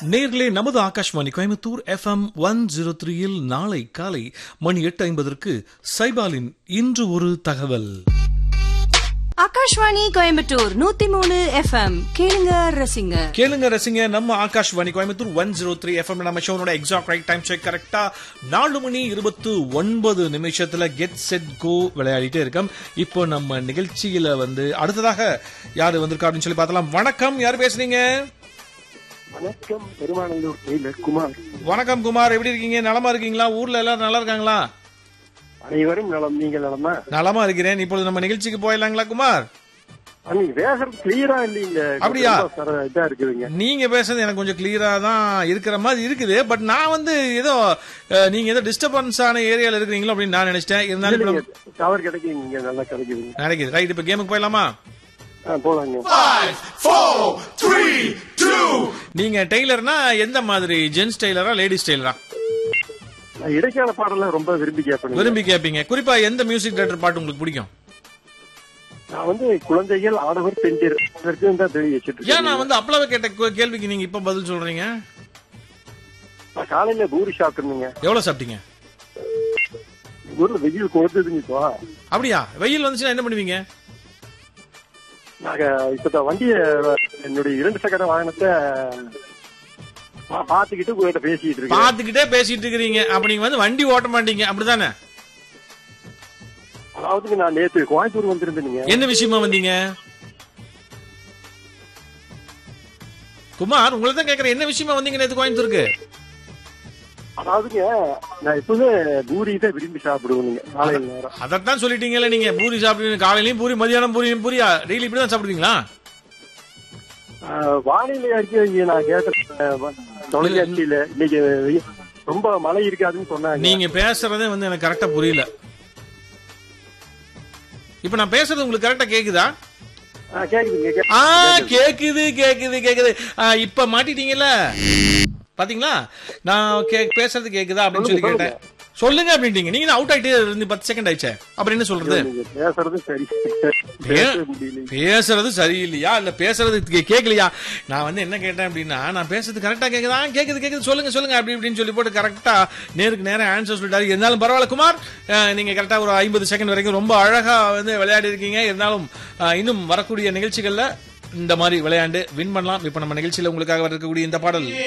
நேர்களே நமது Akashvani Coimbatore FM one zero த்ரீயில் நாளை காலை மணி எட்டு ஐம்பதற்கு சைபாலின் இன்று ஒரு தகவல் ஆகாஷ்வாணி கோயம்புத்தூர் நூத்தி மூணு எஃப்எம் கேளுங்க ரசிங்க கேளுங்க ரசிங்க நம்ம Akashvani Coimbatore one zero three FM நம்ம ஷோனோட எக்ஸாக்ட் ரைட் டைம் செக் கரெக்டா நாலு மணி இருபத்து ஒன்பது நிமிஷத்துல கெட் செட் கோ விளையாடிட்டே இருக்கோம் இப்போ நம்ம நிகழ்ச்சியில வந்து அடுத்ததாக யாரு வந்திருக்கா அப்படின்னு சொல்லி பார்த்தலாம் வணக்கம் யார் பேசுறீங்க வணக்கம் பெருமாநல்லூர் டெய்லர் குமார் வணக்கம் குமார் எப்படி இருக்கீங்க நலமா இருக்கீங்களா ஊர்ல எல்லாரும் நல்லா இருக்காங்களா அனைவரும் நலம் நீங்க நலமா நலமா இருக்கிறேன் இப்பொழுது நம்ம நிகழ்ச்சிக்கு போயிடலாங்களா குமார் ஆ, நீங்க பேசுறது கிளியரா இல்லீங்க அப்படியா? ரொம்ப சர- இதா இருக்குதுங்க நீங்க பேசுறது எனக்கு கொஞ்சம் கிளியரா தான் இருக்கிற மாதிரி இருக்குது பட் நான் வந்து ஏதோ அஹ், நீங்க ஏதோ டிஸ்டர்பன்ஸ் ஆன ஏரியால இருக்கிறீங்களோ அப்படின்னு நான் நினைச்சிட்டேன் இருந்தாலும் இப்ப இல்லைங்க, நம்ம- டவர் கிடைக்குங்க இங்க நல்லா கிடைக்குதுங்க நினைக்குது ரைட் இப்ப கேமுக்கு போயிடலாமா ஆ, போலாங்க நீங்க டெய்லர்னா எந்த மாதிரி ஜென்ஸ் டெய்லரா லேடிஸ் டெய்லரா நான் இடைக்கால பாடலாம் ரொம்ப விரும்பி கேட்பேன் விரும்பி கேட்பீங்க குறிப்பா எந்த மியூசிக் டேரக்டர் பாட்டு உங்களுக்கு பிடிக்கும் நான் வந்து குழந்தைகள் ஆடவர் பெண்டர் இதற்கு தான் தெரிவி வச்சிட்டு ஏன் நான் இருக்கேன் வந்து அப்பளவே கேட்ட கே- கேள்விக்கு நீங்க இப்ப பதில் சொல்றீங்க நான் காலையில பூரி சாப்பிட்டுருந்தீங்க எவ்வளவு சாப்பிட்டீங்க ஊர்ல வெயில் கொடுத்ததுங்க இப்போ அப்படியா வெயில் வந்துச்சுன்னா என்ன பண்ணுவீங்க நாங்க இப்ப வண்டிய என்னுடைய இரண்டு சக்கர வாகனத்தை பா- பாத்துக்கிட்டு உங்ககிட்ட பேசிட்டு இருக்கேன் பாத்துக்கிட்டே பேசிட்டு இருக்கிறீங்க அப்ப நீங்க வந்து வண்டி ஓட்ட மாட்டீங்க அப்படிதானே அதாவது நான் நேத்து கோயம்புத்தூர் வந்திருந்தேனுங்க என்ன விஷயமா வந்தீங்க குமார் உங்களை தான் கேக்குறேன் என்ன விஷயமா வந்தீங்க நேத்து கோயம்புத்தூருக்கு அதாவதுங்க நான் எப்பவுமே பூரி தான் விரும்பி சாப்பிடுவேனுங்க காலையில நேரம் அதைத்தான் சொல்லிட்டீங்கல்ல நீங்க பூரி சாப்பிடுவீங்க காலையிலயும் பூரி மதியானம் பூரி பூரியா டெய்லி இப்படிதான் சாப்பிடுவீங்களா ஆஹ், வானிலை அறிக்கை நான் கேட்ட தொலைக்காட்சியில இன்னைக்கு வெயி- ரொம்ப மழை இருக்காதுன்னு சொன்னாங்க நீங்க பேசுறதே வந்து எனக்கு கரெக்டா புரியல இப்ப நான் பேசுறது உங்களுக்கு கரெக்டா கேக்குதா ஆஹ், கேக்குதுங்க கே- ஆ கேக்குது கேக்குது கேக்குது ஆ, இப்ப மாட்டிட்டீங்கல்ல பாத்தீங்களா நான் கே- பேசுறது கேக்குதா அப்படின்னு சொல்லி சொல்லுங்க, கேட்டேன் சொல்லுங்க அப்படின்ட்டீங்க நீங்க அவுட் ஆயிட்டே இருந்து பத்து செகண்ட் ஆயிடுச்சே அப்புறம் என்ன சொல்றது நீங்க பேசுறது சரி பேச முடியல பேசுறது சரியில்லையா இல்ல பேசுறது கே- கேக்கலையா நான் வந்து என்ன கேட்டேன் அப்படின்னா நான் பேசுறது கரெக்டா கேக்குதா கேக்குது கேக்குது சொல்லுங்க சொல்லுங்க அப்படி இப்படின்னு சொல்லி போட்டு கரெக்டா நேருக்கு நேரம் ஆன்சர் சொல்லிட்டாரு இருந்தாலும் பரவாயில்ல குமார் அஹ், நீங்க கரெக்டா ஒரு ஐம்பது செகண்ட் வரைக்கும் ரொம்ப அழகா வந்து விளையாடி இருக்கீங்க இருந்தாலும் அஹ், இன்னும் வரக்கூடிய நிகழ்ச்சிகள்ல இந்த மாதிரி விளையாண்டு வின் பண்ணலாம் இப்ப நம்ம நிகழ்ச்சியில உங்களுக்காக வரக்கூடிய இந்த பாடல்